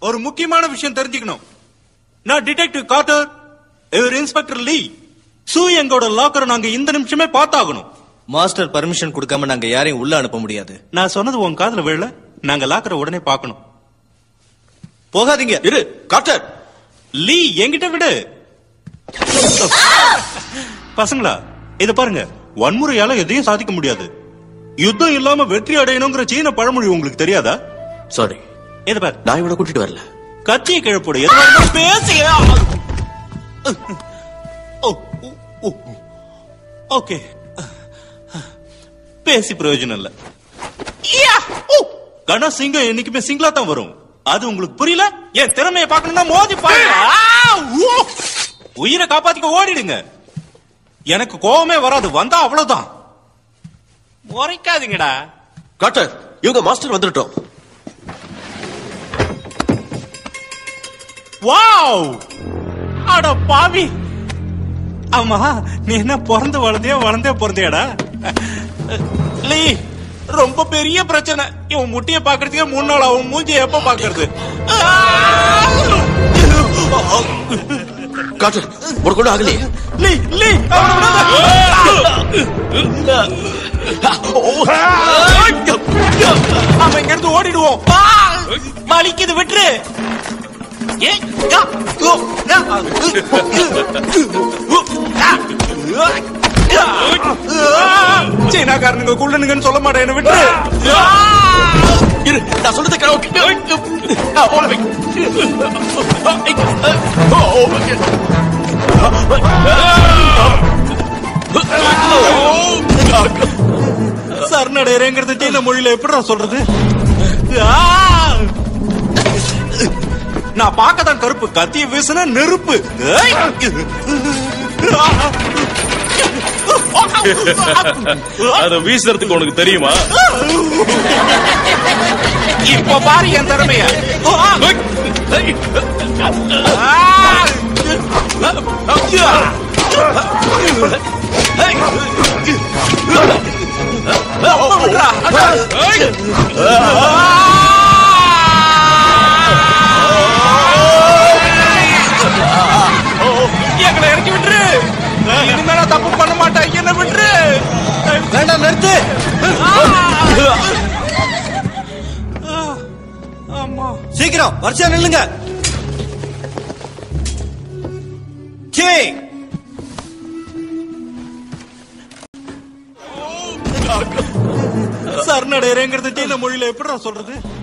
ஒரு முக்கியமான விஷயம் தெரிஞ்சுக்கணும் நான் டிடெக்டிவ் கார்ட்டர் இவர் இன்ஸ்பெக்டர் லீ சூ எங்கோட லாக்கரை நாங்க இந்த நிமிஷமே பார்த்தாகணும் மாஸ்டர் பர்மிஷன் கொடுக்காம நாங்க யாரையும் உள்ள அனுப்ப முடியாது நான் சொன்னது உன் காதுல விழல நாங்க லாக்கரை உடனே பார்க்கணும் போகாதீங்க இரு கார்ட்டர் லீ என்கிட்ட விடு பசங்களா இத பாருங்க வன்முறையால எதையும் சாதிக்க முடியாது யுத்தம் இல்லாம வெற்றி அடையணுங்கிற சீன பழமொழி உங்களுக்கு தெரியாதா சாரி இத பாரு நான் இவனை கூட்டிட்டு வரல கட்சியை கிழப்போடு எதுவா இருந்தாலும் பேசி ஓ, ஓ, ஓ. ஓகே பேசி பிரயோஜனம் இல்ல யா! ஓ! கனா சிங்கம் என்னைக்குமே சிங்கிளா தான் வரும் அது உங்களுக்கு புரியல என் திறமையை பார்க்கணும்னா மோதி பாருங்க ஆ! ஓ! உயிரை காப்பாத்திக்க ஓடிடுங்க எனக்கு கோவமே வராது வந்தா அவ்வளவுதான் முறைக்காதீங்கடா கார்ட்டர் இவங்க மாஸ்டர் வந்துட்டோம் வாவ் அட பாவி ஆமா நீ என்ன பிறந்து வளர்ந்தே வளர்ந்தே பிறந்தியாடா லீ ரொம்ப பெரிய பிரச்சனை இவன் முட்டிய பாக்குறதுக்கே மூணு நாள் அவன் மூஞ்சி எப்ப பாக்குறது கார்ட்டர் உனக்கு ஒண்ணும் ஆகலையே லீ லீ அவனை விடாத. அவன் இங்க இருந்து ஓடிடுவோம் ஆ! வலிக்குது விட்டுரு ஏய், யா, ஓ, யா, சீனாக்காரனுங்க குள்ளனுங்கன்னு சொல்ல மாட்டேன் என்ன விட்டுரு இரு நான் சொல்றதை சரணடைறேங்கிறது சீன மொழியில எப்படிடா சொல்றது ஆ! நான் பார்க்கதான் கருப்பு கத்திய வீசுன நெருப்பு ஏய்! அத வீசுறதுக்கு உனக்கு தெரியுமா இப்ப பாரு என் திறமைய எங்களை இறக்கி விட்டுரு இனிமே நான் தப்பு பண்ண மாட்டேன் என்ன விட்டுரு வேண்டாம் நிறுத்து ஆமா சீக்கிரம் வரிசையா நில்லுங்க சீ சரணடைறேங்கிறது சீன மொழியில எப்படிடா சொல்றது